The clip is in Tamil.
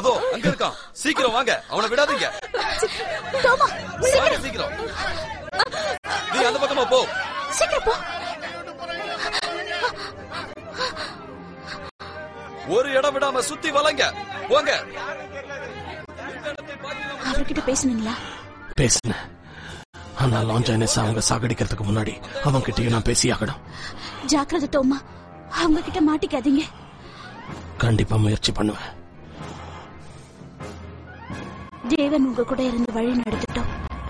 அதோ அங்க இருக்கான் சீக்கிரம் வாங்க அவனை விடாதீங்க தோமா வாங்க சீக்கிரம் நீ அந்த பக்கமா போ சீக்கிரம் போ ஒரு இடம் விடாம சுத்தி வளைங்க போங்க அவர்கிட்ட பேசுனீங்களா பேசினேன் ஆனா லாஞ்சானஸ் அவங்க சாகடிக்கிறதுக்கு முன்னாடி அவங்க கிட்டயும் நான் பேசியாகணும் ஜாக்கிரதை தோமா அவங்க கிட்ட மாட்டிக்காதீங்க கண்டிப்பா முயற்சி பண்ணுவேன் தேவன் உங்க கூட இருந்து வழி நடத்தட்டும்